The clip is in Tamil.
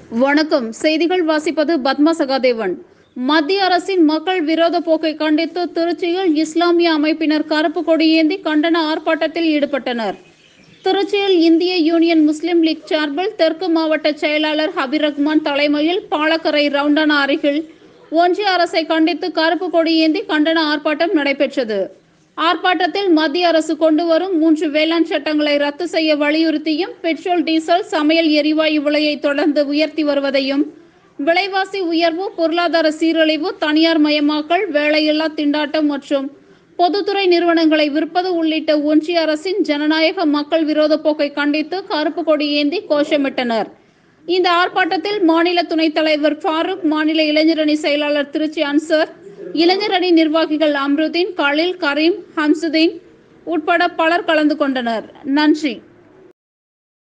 வணக்கம் செய்திகள் வாசிப்பது பத்மா சகாதேவன் மத்திய அரசின் மக்கள் விரோத போக்கை கண்டித்து திருச்சியில் இஸ்லாமிய அமைப்பினர் கருப்பு கொடி ஏந்தி கண்டன ஆர்ப்பாட்டத்தில் ஈடுபட்டனர் திருச்சியில் இந்திய யூனியன் முஸ்லிம் லீக் சார்பில் தெற்கு மாவட்ட செயலாளர் ஹபீர் ரஹ்மான் தலைமையில் பாலக்கரை ரவுண்டானா அருகில் ஒன்றிய அரசை கண்டித்து கருப்பு கொடி ஏந்தி கண்டன ஆர்ப்பாட்டம் நடைபெற்றது ஆர்ப்பாட்டத்தில் மத்திய அரசு கொண்டு வரும் மூன்று வேளாண் சட்டங்களை ரத்து செய்ய வலியுறுத்தியும் பெட்ரோல் டீசல் சமையல் எரிவாயு விலையை தொடர்ந்து உயர்த்தி வருவதையும் விலைவாசி உயர்வு பொருளாதார சீரழிவு தனியார் மயமாக்கல் வேலையில்லா திண்டாட்டம் மற்றும் பொதுத்துறை நிறுவனங்களை விற்பது உள்ளிட்ட ஒன்றிய அரசின் ஜனநாயக மக்கள் விரோத போக்கை கண்டித்து கருப்பு கொடி ஏந்தி கோஷமிட்டனர் இந்த ஆர்ப்பாட்டத்தில் மாநில துணைத் தலைவர் ஃபாரூக் மாநில இளைஞரணி செயலாளர் திருச்சி அன்சர் இளைஞரணி நிர்வாகிகள் அம்ருதீன் கலில் கரீம் ஹம்சுதீன் உட்பட பலர் கலந்து கொண்டனர் நன்றி